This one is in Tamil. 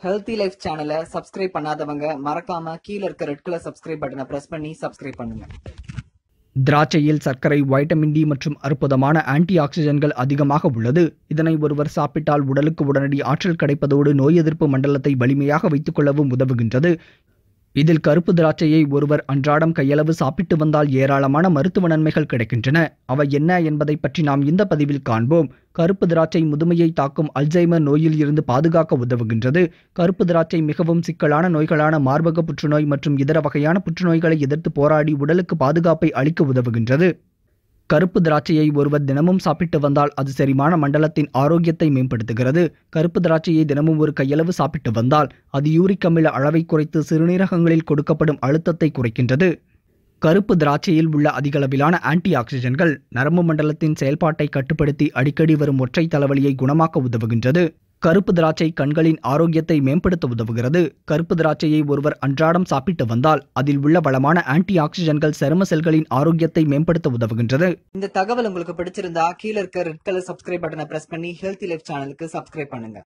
ஹெல்த்தி லைஃப் சேனலை சப்ஸ்கிரைப் பண்ணாதவங்க மறக்காம கீழ இருக்க ரெட் கலர் சப்ஸ்கிரைப் பட்டனை பிரஸ் பண்ணி சப்ஸ்கிரைப் பண்ணுங்க திராட்சையில் சர்க்கரை வைட்டமின் டி மற்றும் அற்புதமான ஆன்டி ஆக்சிஜன்கள் அதிகமாக உள்ளது இதனை ஒருவர் சாப்பிட்டால் உடலுக்கு உடனடி ஆற்றல் கிடைப்பதோடு நோய் எதிர்ப்பு மண்டலத்தை வலிமையாக வைத்துக் கொள்ளவும் உதவுகின்றது இதில் கருப்பு திராட்சையை ஒருவர் அன்றாடம் கையளவு சாப்பிட்டு வந்தால் ஏராளமான மருத்துவ நன்மைகள் கிடைக்கின்றன அவை என்ன என்பதை பற்றி நாம் இந்த பதிவில் காண்போம் கருப்பு திராட்சை முதுமையை தாக்கும் அல்சைமர் நோயில் இருந்து பாதுகாக்க உதவுகின்றது கருப்பு திராட்சை மிகவும் சிக்கலான நோய்களான மார்பக புற்றுநோய் மற்றும் இதர வகையான புற்றுநோய்களை எதிர்த்து போராடி உடலுக்கு பாதுகாப்பை அளிக்க உதவுகின்றது கருப்பு திராட்சையை ஒருவர் தினமும் சாப்பிட்டு வந்தால் அது செரிமான மண்டலத்தின் ஆரோக்கியத்தை மேம்படுத்துகிறது கருப்பு திராட்சையை தினமும் ஒரு கையளவு சாப்பிட்டு வந்தால் அது யூரிக் அமில அளவை குறைத்து சிறுநீரகங்களில் கொடுக்கப்படும் அழுத்தத்தை குறைக்கின்றது கருப்பு திராட்சையில் உள்ள அதிகளவிலான ஆன்டி ஆக்சிஜன்கள் நரம்பு மண்டலத்தின் செயல்பாட்டை கட்டுப்படுத்தி அடிக்கடி வரும் ஒற்றை தலைவலியை குணமாக்க உதவுகின்றது கருப்பு திராட்சை கண்களின் ஆரோக்கியத்தை மேம்படுத்த உதவுகிறது கருப்பு திராட்சையை ஒருவர் அன்றாடம் சாப்பிட்டு வந்தால் அதில் உள்ள வளமான ஆன்டி ஆக்சிஜன்கள் சரும செல்களின் ஆரோக்கியத்தை மேம்படுத்த உதவுகின்றது இந்த தகவல் உங்களுக்கு பிடிச்சிருந்தா கீழ இருக்க ரெட் கலர் சப்ஸ்கிரைப் பட்டனை பிரஸ் பண்ணி ஹெல்த்தி லைஃப் சேனலுக்கு சப்ஸ்கிரைப் பண்ணுங்க